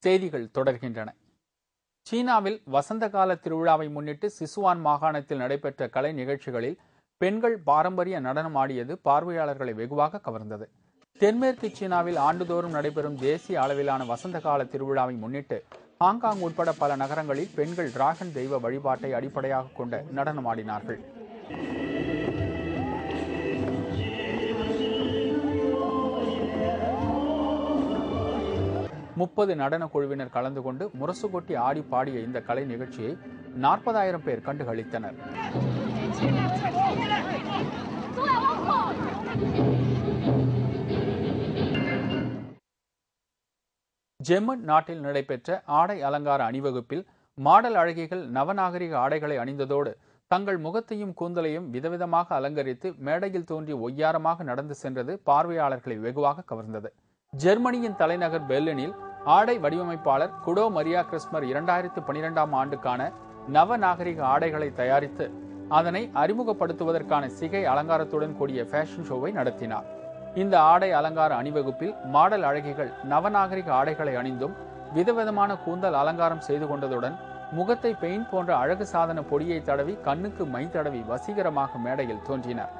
செய்திகள் தொடர்கின்றன சீனாவில் வசந்த கால திருவிழாவை முன்னிட்டு சிசுவான் மாகாணத்தில் நடைபெற்ற கலை நிகழ்ச்சிகளில் பெண்கள் பாரம்பரிய நடனம் ஆடியது பார்வையாளர்களை வெகுவாக கவர்ந்தது தென்மேற்கு சீனாவில் ஆண்டுதோறும் நடைபெறும் தேசிய அளவிலான வசந்த கால திருவிழாவை முன்னிட்டு ஹாங்காங் உட்பட பல நகரங்களில் பெண்கள் டிராகன் தெய்வ வழிபாட்டை அடிப்படையாக கொண்ட நடனமாடினார்கள் முப்பது நடன குழுவினர் கலந்து கொண்டு முரசு கொட்டி ஆடி பாடிய இந்த கலை நிகழ்ச்சியை நாற்பதாயிரம் பேர் கண்டுகளித்தனர் ஜெர்மன் நாட்டில் நடைபெற்ற ஆடை அலங்கார அணிவகுப்பில் மாடல் அழகிகள் நவநாகரிக ஆடைகளை அணிந்ததோடு தங்கள் முகத்தையும் கூந்தலையும் விதவிதமாக அலங்கரித்து மேடையில் தோன்றி ஒய்யாரமாக நடந்து சென்றது பார்வையாளர்களை வெகுவாக கவர்ந்தது ஜெர்மனியின் தலைநகர் பெர்லினில் ஆடை வடிவமைப்பாளர் குடோ மரியா கிறிஸ்மர் இரண்டாயிரத்து பனிரெண்டாம் ஆண்டுக்கான நவநாகரிக ஆடைகளை தயாரித்து அதனை அறிமுகப்படுத்துவதற்கான சிகை அலங்காரத்துடன் கூடிய ஃபேஷன் ஷோவை நடத்தினார் இந்த ஆடை அலங்கார அணிவகுப்பில் மாடல் அழகிகள் நவநாகரிக ஆடைகளை அணிந்தும் விதவிதமான கூந்தல் அலங்காரம் செய்து கொண்டதுடன் முகத்தை பெயிண்ட் போன்ற அழகு சாதன பொடியை தடவி கண்ணுக்கு மை தடவி வசீகரமாக மேடையில் தோன்றினர்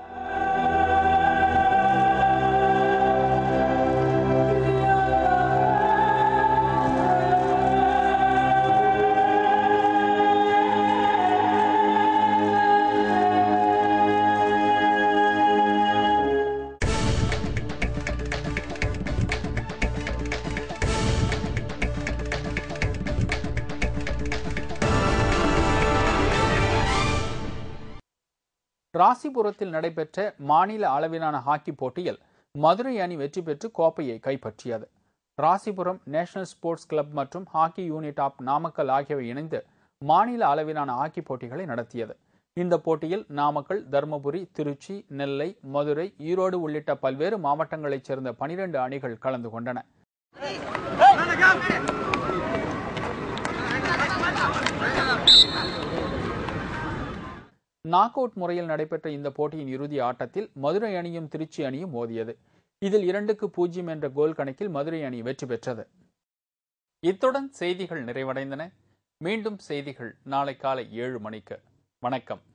ராசிபுரத்தில் நடைபெற்ற மாநில அளவிலான ஹாக்கி போட்டியில் மதுரை அணி வெற்றி பெற்று கோப்பையை கைப்பற்றியது ராசிபுரம் நேஷனல் ஸ்போர்ட்ஸ் கிளப் மற்றும் ஹாக்கி யூனிட் ஆப் நாமக்கல் ஆகியவை இணைந்து மாநில அளவிலான ஹாக்கி போட்டிகளை நடத்தியது இந்த போட்டியில் நாமக்கல் தருமபுரி திருச்சி நெல்லை மதுரை ஈரோடு உள்ளிட்ட பல்வேறு மாவட்டங்களைச் சேர்ந்த பனிரெண்டு அணிகள் கலந்து கொண்டன நாக் அவுட் முறையில் நடைபெற்ற இந்த போட்டியின் இறுதி ஆட்டத்தில் மதுரை அணியும் திருச்சி அணியும் மோதியது இதில் இரண்டுக்கு பூஜ்ஜியம் என்ற கோல் கணக்கில் மதுரை அணி வெற்றி பெற்றது இத்துடன் செய்திகள் நிறைவடைந்தன மீண்டும் செய்திகள் நாளை காலை ஏழு மணிக்கு வணக்கம்